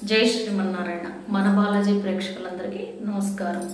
జై శ్రీమన్నారాయణ మన బాలాజీ ప్రేక్షకులందరికీ నమస్కారం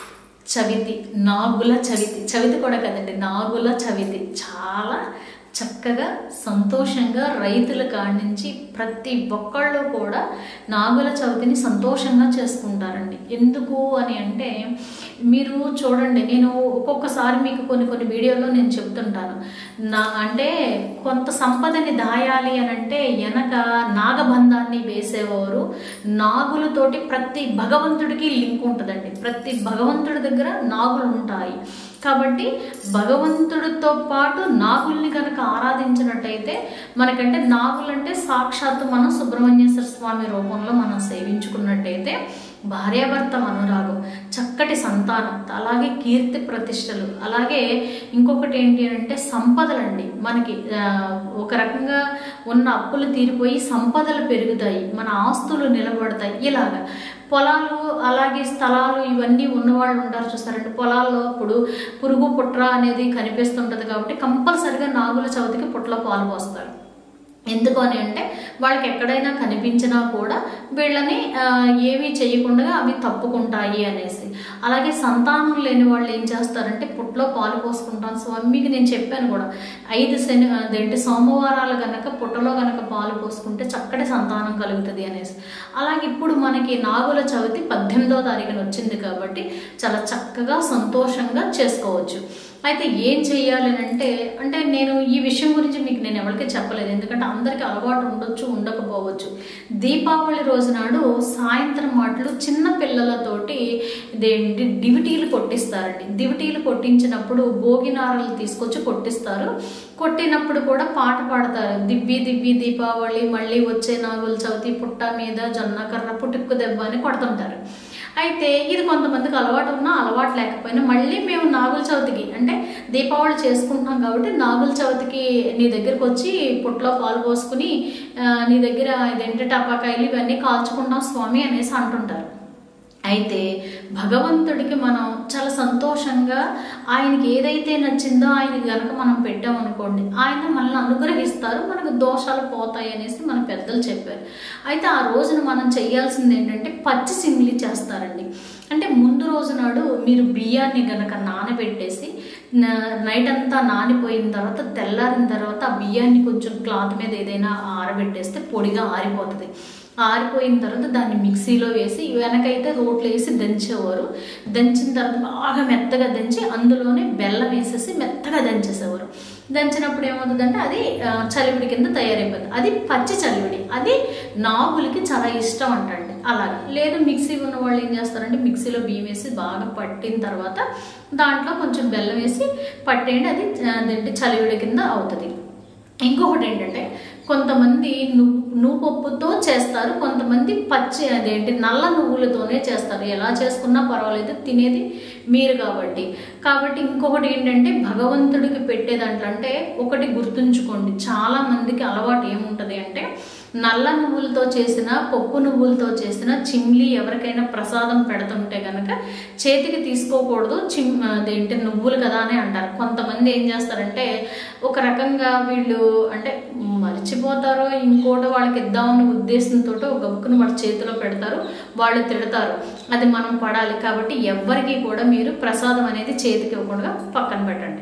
చవితి నాగుల చవితి చవితి కూడా కదండి నాగుల చవితి చాలా చక్కగా సంతోషంగా రైతుల కాడి నుంచి ప్రతి ఒక్కళ్ళు కూడా నాగుల చవితిని సంతోషంగా చేసుకుంటారండి ఎందుకు అని అంటే మీరు చూడండి నేను ఒక్కొక్కసారి మీకు కొన్ని కొన్ని వీడియోల్లో నేను చెప్తుంటాను నా అంటే కొంత సంపదని దాయాలి అని అంటే వెనక నాగబంధాన్ని వేసేవారు నాగులతోటి ప్రతి భగవంతుడికి లింక్ ఉంటుందండి ప్రతి భగవంతుడి దగ్గర నాగులు ఉంటాయి కాబట్టి భగవంతుడితో పాటు నాగుల్ని కనుక ఆరాధించినట్టయితే మనకంటే నాగులంటే సాక్షాత్తు మనం సుబ్రహ్మణ్యేశ్వర స్వామి రూపంలో మనం సేవించుకున్నట్టయితే భార్యాభర్త అనురాగం చక్కటి సంతానం అలాగే కీర్తి ప్రతిష్టలు అలాగే ఇంకొకటి ఏంటి అంటే సంపదలండి మనకి ఆ, ఒక రకంగా ఉన్న అప్పులు తీరిపోయి సంపదలు పెరుగుతాయి మన ఆస్తులు నిలబడతాయి ఇలాగా పొలాలు అలాగే స్థలాలు ఇవన్నీ ఉన్నవాళ్ళు ఉంటారు చూస్తారండి పొలాల్లో ఇప్పుడు పురుగు పుట్ర అనేది కనిపిస్తుంటది కాబట్టి కంపల్సరిగా నాగుల చవితికి పుట్ల పాలు పోస్తారు ఎందుకు అని అంటే వాళ్ళకి ఎక్కడైనా కనిపించినా కూడా వీళ్ళని ఆ, ఏమీ చేయకుండా అవి తప్పుకుంటాయి అనేసి అలాగే సంతానం లేని వాళ్ళు ఏం చేస్తారంటే పుట్లో పాలు పోసుకుంటాం స్వామి మీకు నేను చెప్పాను కూడా ఐదు శని అదేంటి సోమవారాలు గనక పుట్టలో గనక పాలు పోసుకుంటే చక్కటి సంతానం కలుగుతుంది అనేసి అలాగే ఇప్పుడు మనకి నాగుల చవితి పద్దెనిమిదవ తారీఖున వచ్చింది కాబట్టి చాలా చక్కగా సంతోషంగా చేసుకోవచ్చు అయితే ఏం చెయ్యాలి అని అంటే అంటే నేను ఈ విషయం గురించి మీకు నేను ఎవరికీ చెప్పలేదు ఎందుకంటే అందరికీ అలవాటు ఉండొచ్చు ఉండకపోవచ్చు దీపావళి రోజు నాడు సాయంత్రం మాటలు చిన్న పిల్లలతోటి ఇదేంటి దివిటీలు కొట్టిస్తారండి దివిటీలు కొట్టించినప్పుడు భోగినారలు తీసుకొచ్చి కొట్టిస్తారు కొట్టినప్పుడు కూడా పాట పాడతారు దివ్వి దివ్వి దీపావళి మళ్ళీ వచ్చే నాగుల చవితి పుట్ట మీద జొన్న కర్ర పుట్టుక్కు దెబ్బ అని కొడుతుంటారు అయితే ఇది కొంతమందికి అలవాటు ఉన్నా అలవాటు లేకపోయినా మళ్ళీ మేము నాగుల చవితికి అంటే దీపావళి చేసుకుంటున్నాం కాబట్టి నాగుల చవితికి నీ దగ్గరికి వచ్చి పుట్లో పాలు పోసుకుని ఆ, నీ దగ్గర ఇదేంటి టపాకాయలు ఇవన్నీ కాల్చుకుంటాం స్వామి అనేసి అంటుంటారు అయితే భగవంతుడికి మనం చాలా సంతోషంగా ఆయనకి ఏదైతే నచ్చిందో ఆయనకి గనక మనం పెట్టామనుకోండి ఆయన మనల్ని అనుగ్రహిస్తారు మనకు దోషాలు పోతాయి అనేసి మన పెద్దలు చెప్పారు అయితే ఆ రోజున మనం చేయాల్సింది ఏంటంటే పచ్చి సింగిలి చేస్తారండి అంటే ముందు రోజు నాడు మీరు బియ్యాన్ని గనక నానబెట్టేసి న- నైట్ అంతా నానిపోయిన తర్వాత తెల్లారిన తర్వాత ఆ బియ్యాన్ని కొంచెం క్లాత్ మీద ఏదైనా ఆరబెట్టేస్తే పొడిగా ఆరిపోతుంది ఆరిపోయిన తర్వాత దాన్ని మిక్సీలో వేసి వెనకైతే రోట్లో వేసి దంచేవారు దంచిన తర్వాత బాగా మెత్తగా దంచి అందులోనే బెల్లం వేసేసి మెత్తగా దంచేసేవారు దంచినప్పుడు ఏమవుతుందంటే అది ఆ, చలివిడి కింద తయారైపోతుంది అది పచ్చి చలివిడి అది నాగులకి చాలా ఇష్టం అంటండి అలాగా లేదు మిక్సీ ఉన్న వాళ్ళు ఏం చేస్తారంటే మిక్సీలో బియ్యం వేసి బాగా పట్టిన తర్వాత దాంట్లో కొంచెం బెల్లం వేసి పట్టేయండి అది ఆ, అదేంటి చలివిడి కింద అవుతుంది ఇంకొకటి ఏంటంటే కొంతమంది నువ్వు నువ్వు పప్పుతో చేస్తారు కొంతమంది పచ్చి అదేంటి నల్ల నువ్వులతోనే చేస్తారు ఎలా చేసుకున్నా పర్వాలేదు తినేది మీరు కాబట్టి కాబట్టి ఇంకొకటి ఏంటంటే భగవంతుడికి పెట్టే దాంట్లో అంటే ఒకటి గుర్తుంచుకోండి చాలా మందికి అలవాటు ఏముంటుంది అంటే నల్ల నువ్వులతో చేసిన పప్పు నువ్వులతో చేసిన చిమ్లీ ఎవరికైనా ప్రసాదం పెడుతుంటే కనుక చేతికి తీసుకోకూడదు చిమ్ అదేంటి నువ్వులు కదా అని అంటారు కొంతమంది ఏం చేస్తారంటే ఒక రకంగా వీళ్ళు అంటే మర్చిపోతారో ఇంకోటి వాళ్ళకి ఇద్దామన్న ఉద్దేశంతో ఒక బుక్ను వాళ్ళ చేతిలో పెడతారు వాళ్ళు తిడతారు అది మనం పడాలి కాబట్టి ఎవ్వరికీ కూడా మీరు ప్రసాదం అనేది చేతికి ఇవ్వకుండా పక్కన పెట్టండి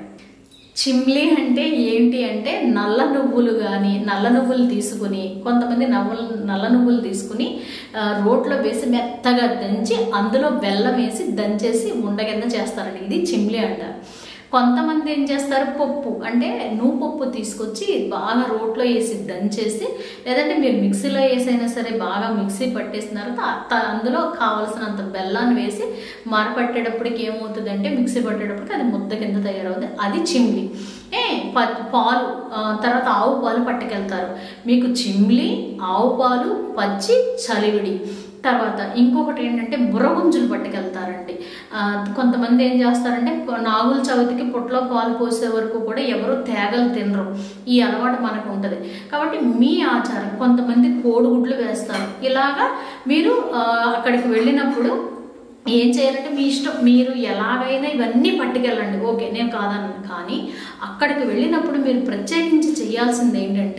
చిమ్లీ అంటే ఏంటి అంటే నల్ల నువ్వులు కానీ నల్ల నువ్వులు తీసుకుని కొంతమంది నవ్వులు నల్ల నువ్వులు తీసుకుని ఆ, రోట్లో వేసి మెత్తగా దంచి అందులో బెల్లం వేసి దంచేసి ఉండ కింద చేస్తారండి ఇది చిమ్లీ అంటారు కొంతమంది ఏం చేస్తారు పప్పు అంటే నువ్వు పప్పు తీసుకొచ్చి బాగా రోట్లో వేసి దంచేసి లేదంటే మీరు మిక్సీలో వేసైనా సరే బాగా మిక్సీ పట్టేసిన తర్వాత ఆ- త- అందులో కావలసినంత బెల్లాన్ని వేసి మరపట్టేటప్పటికి ఏమవుతుందంటే మిక్సీ పట్టేటప్పటికి అది ముద్ద కింద తయారవుతుంది అది చిమ్లి ఏ ప- పాలు ఆ, తర్వాత ఆవు పాలు పట్టుకెళ్తారు మీకు చిమ్లి ఆవు పాలు పచ్చి చలివిడి తర్వాత ఇంకొకటి ఏంటంటే బుర్రగుంజులు పట్టుకెళ్తారండి ఆ, కొంతమంది ఏం చేస్తారంటే ప- నాగుల చవితికి పుట్లో పాలు పోసే వరకు కూడా ఎవరు తేగలు తినరు ఈ అలవాటు మనకు ఉంటుంది కాబట్టి మీ ఆచారం కొంతమంది కోడిగుడ్లు వేస్తారు ఇలాగా మీరు ఆ, అక్కడికి వెళ్ళినప్పుడు ఏం చేయాలంటే మీ ఇష్టం మీరు ఎలాగైనా ఇవన్నీ పట్టుకెళ్ళండి ఓకే నేను కాదన్నాను కానీ అక్కడికి వెళ్ళినప్పుడు మీరు ప్రత్యేకించి చేయాల్సింది ఏంటంటే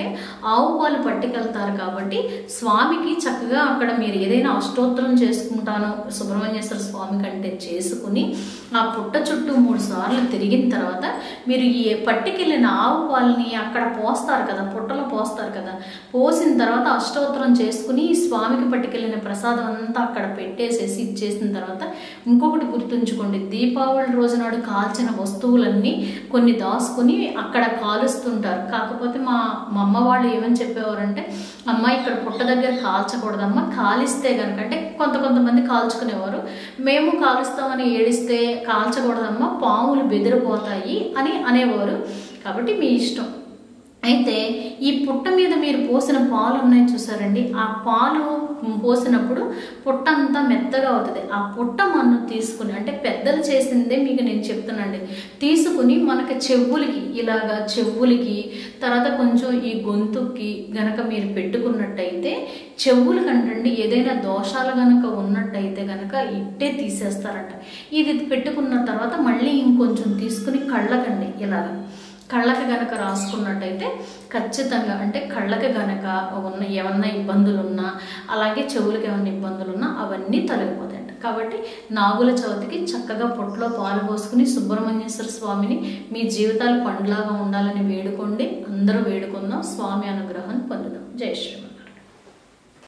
ఆవు పాలు పట్టుకెళ్తారు కాబట్టి స్వామికి చక్కగా అక్కడ మీరు ఏదైనా అష్టోత్తరం చేసుకుంటాను సుబ్రహ్మణ్యేశ్వర స్వామి కంటే చేసుకుని ఆ పుట్ట చుట్టూ మూడు సార్లు తిరిగిన తర్వాత మీరు ఈ పట్టుకెళ్ళిన ఆవు పాలని అక్కడ పోస్తారు కదా పుట్టలో పోస్తారు కదా పోసిన తర్వాత అష్టోత్తరం చేసుకుని ఈ స్వామికి పట్టుకెళ్ళిన ప్రసాదం అంతా అక్కడ పెట్టేసేసి ఇచ్చేసిన తర్వాత ఇంకొకటి గుర్తుంచుకోండి దీపావళి రోజు నాడు కాల్చిన వస్తువులన్నీ కొన్ని దాచుకుని అక్కడ కాలుస్తుంటారు కాకపోతే మా మా అమ్మ వాళ్ళు ఏమని చెప్పేవారంటే అమ్మ ఇక్కడ పుట్ట దగ్గర కాల్చకూడదమ్మా కాలిస్తే కనుక అంటే కొంత కొంతమంది కాల్చుకునేవారు మేము కాలుస్తామని ఏడిస్తే కాల్చకూడదమ్మా పాములు బెదిరిపోతాయి అని అనేవారు కాబట్టి మీ ఇష్టం అయితే ఈ పుట్ట మీద మీరు పోసిన పాలు ఉన్నాయి చూసారండి ఆ పాలు పోసినప్పుడు పుట్ట అంతా మెత్తగా అవుతుంది ఆ పుట్ట మన్ను తీసుకుని అంటే పెద్దలు చేసిందే మీకు నేను చెప్తున్నాండి తీసుకుని మనకి చెవులకి ఇలాగా చెవులకి తర్వాత కొంచెం ఈ గొంతుకి గనక మీరు పెట్టుకున్నట్టయితే చెవులు కంటండి ఏదైనా దోషాలు గనక ఉన్నట్టయితే గనక ఇట్టే తీసేస్తారంట ఇది పెట్టుకున్న తర్వాత మళ్ళీ ఇంకొంచెం తీసుకుని కళ్ళకండి ఇలాగా కళ్ళకి గనక రాసుకున్నట్టయితే ఖచ్చితంగా అంటే కళ్ళకి గనక ఉన్న ఏమన్నా ఇబ్బందులు ఉన్నా అలాగే చెవులకి ఏమన్నా ఇబ్బందులు ఉన్నా అవన్నీ తొలగిపోతాయంట కాబట్టి నాగుల చవితికి చక్కగా పొట్లో పాలు పోసుకుని సుబ్రహ్మణ్యేశ్వర స్వామిని మీ జీవితాలు పండులాగా ఉండాలని వేడుకోండి అందరూ వేడుకుందాం స్వామి అనుగ్రహం పొందుదాం జై శ్రీరామ్